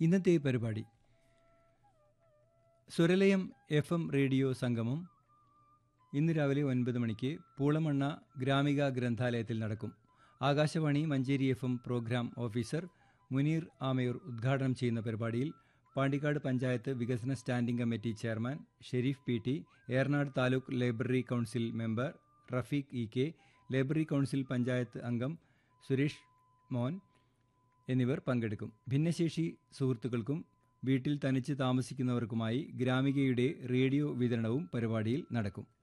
ഇന്നത്തെ പരിപാടി സുരലയം F M radio സംഗമം ഇന്ന് രാവിലെ ഒൻപത് മണിക്ക് പൂളമണ്ണ ഗ്രാമിക ഗ്രന്ഥാലയത്തിൽ നടക്കും Akashvani Manjeri F M programme officer Muneer Amayur ഉദ്ഘാടനം ചെയ്യുന്ന പരിപാടിയിൽ പാണ്ടിക്കാട് പഞ്ചായത്ത് വികസന standing committee chairman Shareef P T Eranad taluk library council member Rafeeq E K library council panchayat അംഗം സുരേഷ് മോൻ എന്നിവർ പങ്കെടുക്കും ഭിന്നശേഷി സുഹൃത്തുക്കൾക്കും വീട്ടിൽ തനിച്ച് താമസിക്കുന്നവർക്കുമായി ഗ്രാമികയുടെ റേഡിയോ വിതരണവും പരിപാടിയിൽ നടക്കും